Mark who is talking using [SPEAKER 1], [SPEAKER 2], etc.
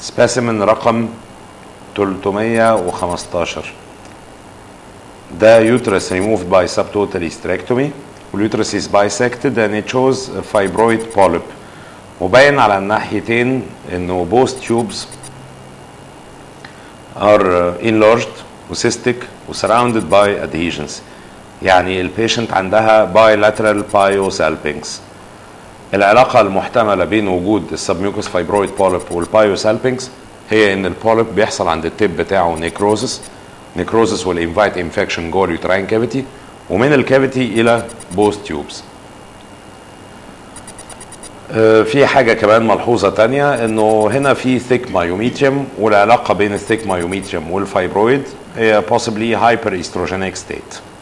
[SPEAKER 1] سبيسيمن رقم 315 ده uterus removed by subtotal hysterectomy والuterus is bisected and it shows a fibroid polyp وباين على الناحيتين انه both tubes are enlarged وcystic وsurrounded by adhesions يعني البيشنت عندها bilateral pyosalpinx العلاقة المحتملة بين وجود السبميوكس فايبرويد بوليب والبايوسالبينكس هي ان البوليب بيحصل عند التب بتاعه نيكروزس نيكروزس will invite infection جوه اليوتراين كافيتي ومن الكافيتي الى بوث تيوبس في حاجة كمان ملحوظة تانية انه هنا في ثيك مايوميتريوم والعلاقة بين الثيك مايوميتريوم والفايبرويد هي possibly hyper estrogenic state